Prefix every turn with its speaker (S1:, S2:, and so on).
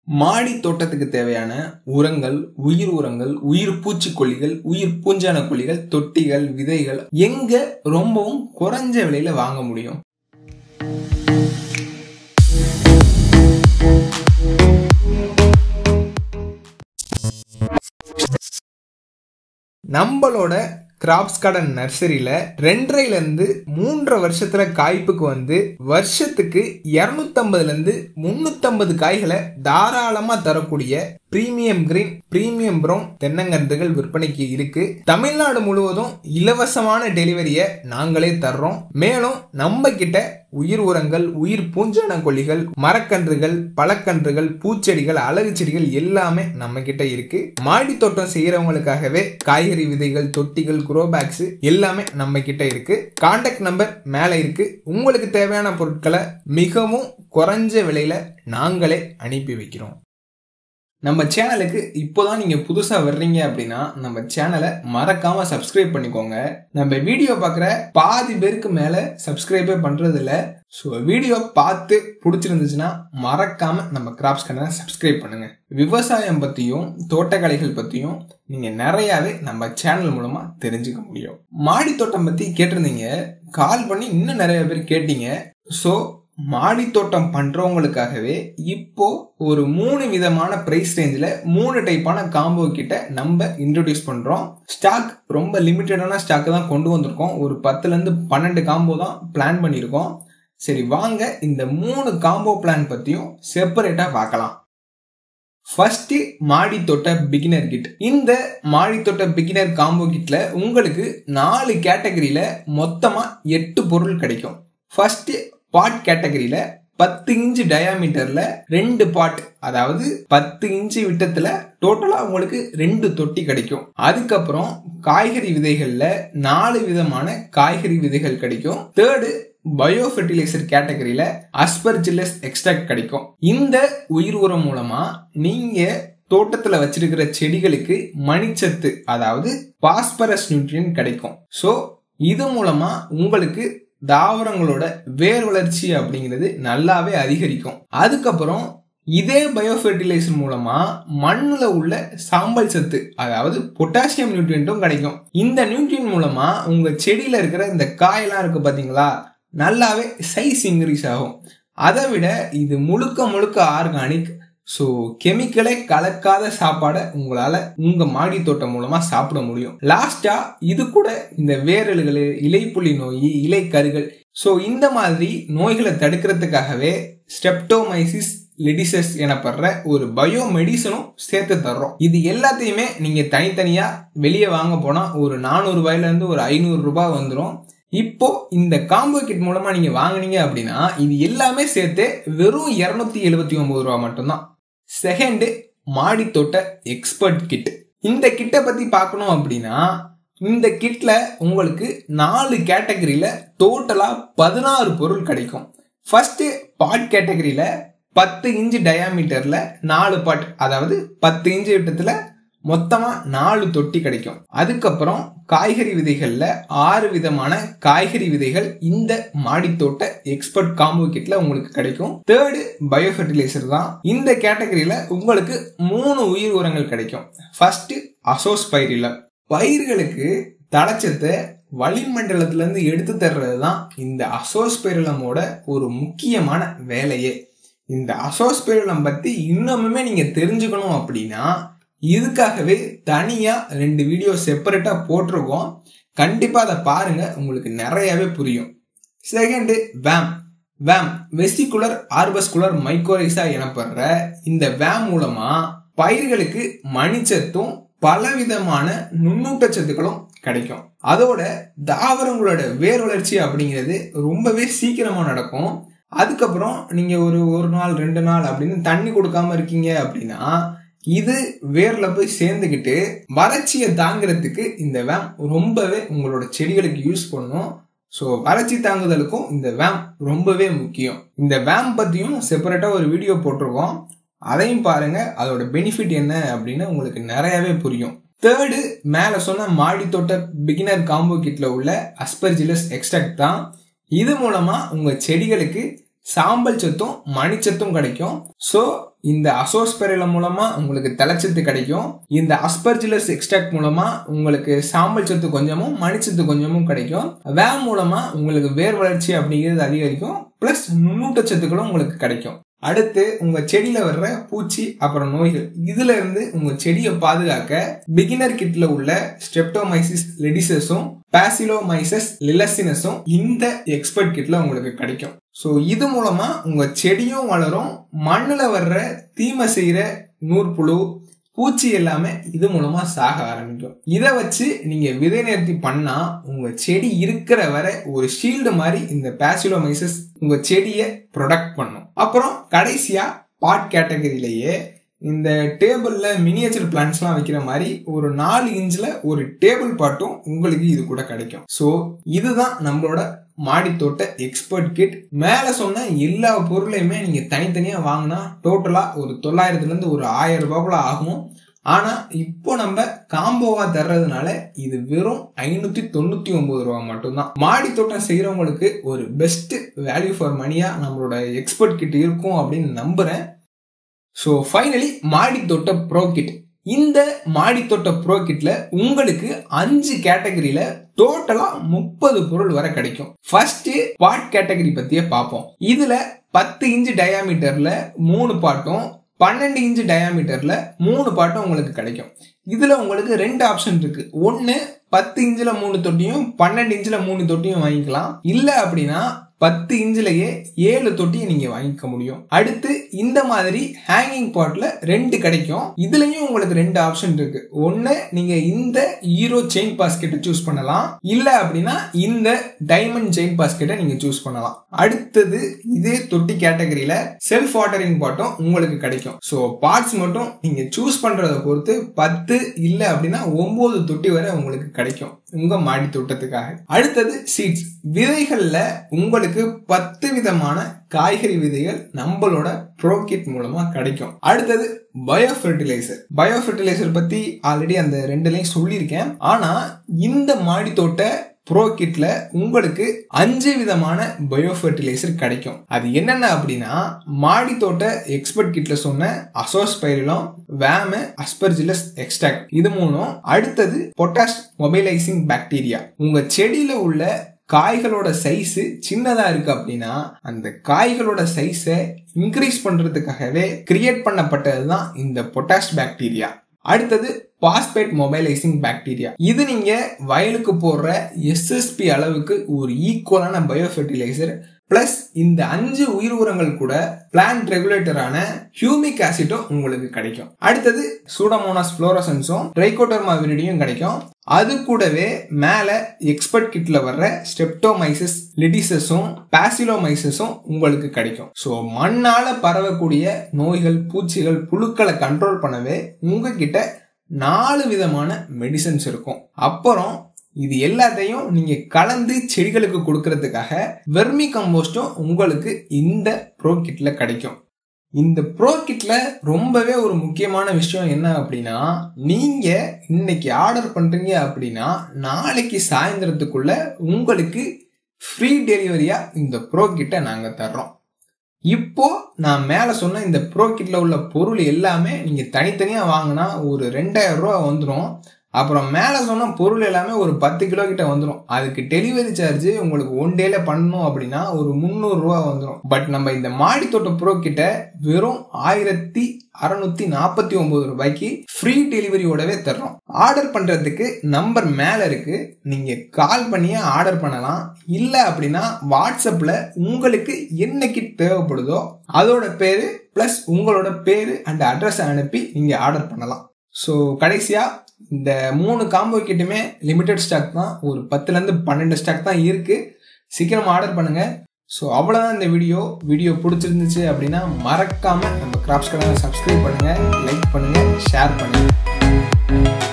S1: மாடி தோட்டத்துக்கு தேவையான உரங்கள் உயிர் உரங்கள் உயிர் பூச்சிக்கொல்லிகள் உயிர் பூஞ்சான கொல்லிகள் தொட்டிகள் விதைகள் எங்க ரொம்பவும் குறைஞ்ச விலையில வாங்க முடியும் நம்மளோட கிராப்ஸ் கார்டன் நர்சரியில ரெண்டரைல இருந்து மூன்றரை வருஷத்துல காய்ப்புக்கு வந்து வருஷத்துக்கு இருநூத்தம்பதுல இருந்து முன்னூத்தம்பது காய்களை தாராளமா தரக்கூடிய பிரீமியம் கிரீன் பிரீமியம் ப்ரௌன் தென்னங்கன்றுகள் விற்பனைக்கு இருக்கு தமிழ்நாடு முழுவதும் இலவசமான டெலிவரியை நாங்களே தர்றோம் மேலும் நம்ம கிட்ட உயிர் உரங்கள் உயிர் பூஞ்சான கொல்லிகள் மரக்கன்றுகள் பழக்கன்றுகள் பூச்செடிகள் அழகு செடிகள் எல்லாமே நம்ம கிட்ட இருக்கு மாடி தோட்டம் செய்யறவங்களுக்காகவே காய்கறி விதைகள் தொட்டிகள் குரோ பேக்ஸ் எல்லாமே நம்ம கிட்ட இருக்கு கான்டாக்ட் நம்பர் மேல இருக்கு உங்களுக்கு தேவையான பொருட்களை மிகவும் குறைஞ்ச விலையில நாங்களே அனுப்பி வைக்கிறோம் நம்ம சேனலுக்கு இப்போதான் நீங்க புதுசா வர்றீங்க அப்படின்னா நம்ம சேனலை மறக்காம சப்ஸ்கிரைப் பண்ணிக்கோங்க நம்ம வீடியோ பார்க்குற பாதி பேருக்கு மேல சப்ஸ்கிரைபே பண்றது இல்ல ஸோ வீடியோ பார்த்து பிடிச்சிருந்துச்சுன்னா மறக்காம நம்ம கிராப்ஸ் கண்ணனை சப்ஸ்கிரைப் பண்ணுங்க விவசாயம் பத்தியும் தோட்டக்கலைகள் பத்தியும் நீங்க நிறையவே நம்ம சேனல் மூலமா தெரிஞ்சுக்க முடியும் மாடி தோட்டம் பத்தி கேட்டிருந்தீங்க கால் பண்ணி இன்னும் நிறைய பேர் கேட்டீங்க ஸோ மாடி தோட்டம் பண்றவங்களுக்காகவே இப்போ ஒரு மூணு விதமான பிரைஸ் ரேஞ்சில் மூணு டைப்பான காம்போ கிட்ட நம்ம இன்ட்ரடியூஸ் பண்றோம் ஸ்டாக் ரொம்ப லிமிட்டடான ஸ்டாக் தான் கொண்டு வந்திருக்கோம் ஒரு பத்துல இருந்து பன்னெண்டு காம்போ தான் பிளான் பண்ணியிருக்கோம் சரி வாங்க இந்த மூணு காம்போ பிளான் பத்தியும் செப்பரேட்டா பார்க்கலாம் ஃபர்ஸ்ட் மாடி தோட்ட பிகினர் கிட் இந்த மாடி தோட்ட பிகினர் காம்போ கிட்ல உங்களுக்கு நாலு கேட்டகரியில மொத்தமா எட்டு பொருள் கிடைக்கும் ஃபர்ஸ்ட் பாட் கேட்டகரியில பத்து இன்ச்சு டயாமீட்டர்ல ரெண்டு பாட் அதாவது பத்து இன்ச்சு விட்டத்துல டோட்டலா உங்களுக்கு ரெண்டு தொட்டி கிடைக்கும் அதுக்கப்புறம் காய்கறி விதைகள்ல நாலு விதமான காய்கறி விதைகள் கிடைக்கும் தேர்டு பயோ ஃபெர்டிலைசர் கேட்டகரியில அஸ்பர்ஜில்லஸ் எக்ஸ்ட்ராக்ட் கிடைக்கும் இந்த உயிர் உரம் மூலமா நீங்க தோட்டத்துல வச்சிருக்கிற செடிகளுக்கு மணிச்சத்து அதாவது பாஸ்பரஸ் நியூட்ரியன் கிடைக்கும் ஸோ இது மூலமா உங்களுக்கு தாவரங்களோட வேர் வளர்ச்சி அப்படிங்கிறது நல்லாவே அதிகரிக்கும் அதுக்கப்புறம் இதே பயோஃபெர்டிலைசர் மூலமா மண்ணுல உள்ள சாம்பல் சத்து அதாவது பொட்டாசியம் நியூட்ரியன்ட்டும் கிடைக்கும் இந்த நியூட்ரியன் மூலமா உங்க செடியில இருக்கிற இந்த காயெல்லாம் இருக்கு பாத்தீங்களா நல்லாவே சைஸ் இன்க்ரீஸ் ஆகும் அதை விட இது முழுக்க முழுக்க ஆர்கானிக் ஸோ கெமிக்கலே கலக்காத சாப்பாடை உங்களால உங்க மாடி தோட்டம் மூலமா சாப்பிட முடியும் லாஸ்டா இது கூட இந்த வேரல்கள் இலைப்புள்ளி நோய் இலை கருகள் ஸோ இந்த மாதிரி நோய்களை தடுக்கிறதுக்காகவே ஸ்டெப்டோமைசிஸ் லெடிசஸ் எனப்படுற ஒரு பயோ மெடிசனும் சேர்த்து தர்றோம் இது எல்லாத்தையுமே நீங்க தனித்தனியா வெளியே வாங்க போனா ஒரு நானூறு ரூபாயில இருந்து ஒரு ஐநூறு ரூபாய் வந்துடும் இப்போ இந்த காம்போ கிட் மூலமா நீங்க வாங்குனீங்க அப்படின்னா இது எல்லாமே சேர்த்து வெறும் இருநூத்தி எழுபத்தி ஒன்பது ரூபா மட்டும்தான் செகண்ட் மாடி தோட்ட எக்ஸ்பர்ட் கிட் இந்த கிட்டை பத்தி பார்க்கணும் அப்படின்னா இந்த கிட்ல உங்களுக்கு நாலு கேட்டகரியில டோட்டலா பதினாறு பொருள் கிடைக்கும் ஃபர்ஸ்ட் பாட் கேட்டகரியில பத்து இன்ச்சு டயாமீட்டர்ல நாலு பாட் அதாவது பத்து இன்ச்சு விட்டத்துல மொத்தமா நாலு தொட்டி கிடைக்கும் அதுக்கப்புறம் காய்கறி விதைகள்ல ஆறு விதமான காய்கறி விதைகள் இந்த மாடித்தோட்ட எக்ஸ்பர்ட் காம்போ கிட்ல உங்களுக்கு கிடைக்கும் தேர்டு பயோ ஃபெர்டிலைசர் தான் இந்த கேட்டகரியில உங்களுக்கு மூணு உயிர் உரங்கள் கிடைக்கும் ஃபர்ஸ்ட் அசோஸ்பைரிலம் பயிர்களுக்கு தளச்சத்தை வளிமண்டலத்துல இருந்து எடுத்து தர்றது தான் இந்த அசோஸ்பைரிலமோட ஒரு முக்கியமான வேலையே இந்த அசோஸ்பைரிலம் பத்தி இன்னுமுமே நீங்க தெரிஞ்சுக்கணும் அப்படின்னா இதுக்காகவே தனியா ரெண்டு வீடியோ செப்பரேட்டா போட்டிருக்கோம் கண்டிப்பா அதை பாருங்க உங்களுக்கு நிறையவே புரியும் second VAM VAM vesicular arbuscular mycorrhiza எனப்படுற இந்த வேம் மூலமா பயிர்களுக்கு மணிச்சத்தும் பலவிதமான நுண்ணூட்டச்சத்துக்களும் கிடைக்கும் அதோட தாவரங்களோட வேர் வளர்ச்சி அப்படிங்கிறது ரொம்பவே சீக்கிரமா நடக்கும் அதுக்கப்புறம் நீங்க ஒரு ஒரு நாள் ரெண்டு நாள் அப்படின்னு தண்ணி கொடுக்காம இருக்கீங்க அப்படின்னா இது வேர்ல போய் சேர்ந்துக்கிட்டு வறட்சியை தாங்கிறதுக்கு இந்த வேம் ரொம்பவே உங்களோட செடிகளுக்கு யூஸ் பண்ணும் ஸோ வறட்சி தாங்குதலுக்கும் இந்த வேம் ரொம்பவே முக்கியம் இந்த வேம் பத்தியும் செப்பரேட்டா ஒரு வீடியோ போட்டிருக்கோம் அதையும் பாருங்க அதோட பெனிஃபிட் என்ன அப்படின்னு உங்களுக்கு நிறையவே புரியும் தேர்டு மேல சொன்ன மாடி தோட்ட பிகினர் காம்போ கிட்ல உள்ள அஸ்பர்ஜிலஸ் எக்ஸ்ட்ராக்ட் தான் இது மூலமா உங்க செடிகளுக்கு சாம்பல் சத்தும் மணிச்சத்தும் கிடைக்கும் ஸோ இந்த அசோஸ்பெரில மூலமா உங்களுக்கு தலைச்சத்து கிடைக்கும் இந்த அஸ்பர்ஜிலஸ் எக்ஸ்ட்ராக்ட் மூலமா உங்களுக்கு சாம்பல் சத்து கொஞ்சமும் மணிச்சத்து கொஞ்சமும் கிடைக்கும் வேம் மூலமா உங்களுக்கு வேர் வளர்ச்சி அப்படிங்கிறது அதிகரிக்கும் பிளஸ் நுண்ணூட்டச்சத்துக்களும் உங்களுக்கு கிடைக்கும் அடுத்து உங்க செடியில வர்ற பூச்சி அப்புறம் நோய்கள் இதுல இருந்து உங்க செடியை பாதுகாக்க பிகினர் கிட்ல உள்ள ஸ்டெப்டோமைசிஸ் லெடிசஸும் பாசிலோமைசஸ் லிலசினஸும் இந்த எக்ஸ்பர்ட் கிட்ல உங்களுக்கு கிடைக்கும் ஸோ இது மூலமா உங்க செடியும் வளரும் மண்ணில் வர்ற தீமை செய்யற நூற்புழு பூச்சி எல்லாமே இது மூலமா சாக ஆரம்பிக்கும் இதை வச்சு நீங்க விதை நேர்த்தி பண்ணா உங்க செடி இருக்கிற வரை ஒரு ஷீல்டு மாதிரி இந்த பாசிலோமைசஸ் உங்க செடியை ப்ரொடக்ட் பண்ணும் அப்புறம் கடைசியா பாட் கேட்டகரியிலேயே இந்த டேபிள்ல மினியேச்சர் பிளான்ஸ்லாம் வைக்கிற மாதிரி ஒரு நாலு இன்ச்ல ஒரு டேபிள் பாட்டும் உங்களுக்கு இது கூட கிடைக்கும் ஸோ இதுதான் நம்மளோட மாடித்தோட்ட எக்ஸ்பர்ட் கிட் மேல சொன்ன எல்லா பொருளையுமே நீங்க தனித்தனியா வாங்கினா டோட்டலா ஒரு தொள்ளாயிரத்துல இருந்து ஒரு ஆயிரம் ரூபாய்க்குள்ள ஆகும் ஆனா இப்போ நம்ம காம்போவா தர்றதுனால இது வெறும் ஐநூத்தி தொண்ணூத்தி ஒன்பது ரூபா மட்டும்தான் மாடி தோட்டம் செய்யறவங்களுக்கு ஒரு பெஸ்ட் வேல்யூ ஃபார் மணியா நம்மளோட எக்ஸ்பர்ட் கிட் இருக்கும் அப்படின்னு நம்புறேன் ஸோ ஃபைனலி மாடி தோட்ட ப்ரோ கிட் இந்த மாடி தோட்ட ப்ரோ கிட்ல உங்களுக்கு அஞ்சு கேட்டகரியில டோட்டலா முப்பது பொருள் வரை கிடைக்கும் ஃபர்ஸ்ட் பாட் கேட்டகரி பத்தியே பார்ப்போம் இதுல பத்து இன்ச்சு டயாமீட்டர்ல மூணு பாட்டும் பன்னெண்டு இன்ச்சு டயாமீட்டர்ல மூணு பாட்டும் உங்களுக்கு கிடைக்கும் இதுல உங்களுக்கு ரெண்டு ஆப்ஷன் இருக்கு ஒன்னு பத்து இன்ச்சில் மூணு தொட்டியும் பன்னெண்டு இன்ச்சில் மூணு தொட்டியும் வாங்கிக்கலாம் இல்லை அப்படின்னா பத்து இன்ச்சிலேயே ஏழு தொட்டியை நீங்க வாங்கிக்க முடியும் அடுத்து இந்த மாதிரி ஹேங்கிங் பாட்ல ரெண்டு கிடைக்கும் இதுலயும் உங்களுக்கு ரெண்டு ஆப்ஷன் இருக்கு ஒன்னு நீங்க இந்த ஹீரோ செயின் பாஸ்கெட்டை சூஸ் பண்ணலாம் இல்ல அப்படின்னா இந்த டைமண்ட் செயின் பாஸ்கெட்டை நீங்க சூஸ் பண்ணலாம் அடுத்தது இதே தொட்டி கேட்டகரியில செல்ஃப் வாட்டரிங் பாட்டும் உங்களுக்கு கிடைக்கும் ஸோ பார்ட்ஸ் மட்டும் நீங்க சூஸ் பண்றத பொறுத்து பத்து இல்ல அப்படின்னா ஒன்பது தொட்டி வரை உங்களுக்கு கிடைக்கும் உங்க மாடி தோட்டத்துக்காக அடுத்தது சீட்ஸ் விதைகள்ல உங்களுக்கு பத்து விதமான காய்கறி விதைகள் நம்மளோட ப்ரோகிட் மூலமா கிடைக்கும் அடுத்தது பயோ ஃபெர்டிலைசர் பயோ ஃபெர்டிலைசர் பத்தி ஆல்ரெடி அந்த ரெண்டுலையும் சொல்லியிருக்கேன் ஆனா இந்த மாடி தோட்ட ப்ரோ கிட்ல உங்களுக்கு அஞ்சு விதமான பயோ ஃபெர்டிலைசர் கிடைக்கும் அது என்னென்ன அப்படின்னா மாடி தோட்ட எக்ஸ்பர்ட் கிட்ல சொன்ன அசோஸ்பைரிலம் வேம அஸ்பர்ஜிலஸ் எக்ஸ்ட்ராக்ட் இது மூலம் அடுத்தது பொட்டாஷ் மொபைலைசிங் பாக்டீரியா உங்க செடியில உள்ள காய்களோட சைஸ் சின்னதா இருக்கு அப்படின்னா அந்த காய்களோட சைஸை இன்க்ரீஸ் பண்றதுக்காகவே கிரியேட் பண்ணப்பட்டது தான் இந்த பொட்டாஷ் பாக்டீரியா அடுத்தது பாஸ்பேட் மொபைலைசிங் பாக்டீரியா இது நீங்க வயலுக்கு போடுற எஸ்எஸ்பி அளவுக்கு ஒரு ஈக்குவலான பயோ ஃபெர்டிலைசர் பிளஸ் இந்த அஞ்சு உயிர் உரங்கள் கூட பிளான்ட் ரெகுலேட்டரான ஹியூமிக் ஆசிட்டும் உங்களுக்கு கிடைக்கும் அடுத்தது சூடமோனாஸ் ஃப்ளோரசன்ஸும் ட்ரைகோட்டர்மா விரிடியும் கிடைக்கும் அது கூடவே மேல எக்ஸ்பர்ட் கிட்ல வர்ற ஸ்டெப்டோமைசஸ் லிடிசஸும் பாசிலோமைசஸும் உங்களுக்கு கிடைக்கும் ஸோ மண்ணால பரவக்கூடிய நோய்கள் பூச்சிகள் புழுக்களை கண்ட்ரோல் பண்ணவே உங்ககிட்ட நாலு விதமான மெடிசன்ஸ் இருக்கும் அப்புறம் இது எல்லாத்தையும் நீங்க கலந்து செடிகளுக்கு கொடுக்கறதுக்காக வெர்மி கம்போஸ்டும் உங்களுக்கு இந்த ப்ரோ கிட்ல கிடைக்கும் இந்த ப்ரோ கிட்ல ரொம்பவே ஒரு முக்கியமான விஷயம் என்ன அப்படின்னா நீங்க இன்னைக்கு ஆர்டர் பண்றீங்க அப்படின்னா நாளைக்கு சாயந்தரத்துக்குள்ள உங்களுக்கு ஃப்ரீ டெலிவரியா இந்த ப்ரோ கிட்ட நாங்க தர்றோம் இப்போ நான் மேலே சொன்ன இந்த ப்ரோ கிட்ல உள்ள பொருள் எல்லாமே நீங்க தனித்தனியா வாங்கினா ஒரு ரெண்டாயிரம் ரூபா வந்துடும் அப்புறம் மேலே சொன்ன பொருள் எல்லாமே ஒரு பத்து கிலோ கிட்ட வந்துடும் அதுக்கு டெலிவரி சார்ஜ் உங்களுக்கு ஒன் டேல பண்ணணும் அப்படின்னா ஒரு முந்நூறுரூவா வந்துடும் பட் நம்ம இந்த மாடி தோட்ட ப்ரோ கிட்ட வெறும் ஆயிரத்தி அறுநூத்தி நாற்பத்தி ஒன்பது ரூபாய்க்கு ஃப்ரீ டெலிவரியோடவே தர்றோம் ஆர்டர் பண்றதுக்கு நம்பர் மேல இருக்கு நீங்க கால் பண்ணியே ஆர்டர் பண்ணலாம் இல்ல அப்படின்னா வாட்ஸ்அப்ல உங்களுக்கு என்ன கிட் தேவைப்படுதோ அதோட பேரு பிளஸ் உங்களோட பேரு அண்ட் அட்ரஸ் அனுப்பி நீங்க ஆர்டர் பண்ணலாம் ஸோ கடைசியா இந்த மூணு காம்போ கிட்டுமே லிமிடெட் ஸ்டாக் தான் ஒரு பத்துலேருந்து பன்னெண்டு ஸ்டாக் தான் இருக்கு சீக்கிரம் ஆர்டர் பண்ணுங்க ஸோ அவ்வளோதான் இந்த வீடியோ வீடியோ பிடிச்சிருந்துச்சு அப்படின்னா மறக்காம நம்ம கிராப்ஸ் கடை சப்ஸ்கிரைப் பண்ணுங்க லைக் பண்ணுங்க ஷேர் பண்ணுங்க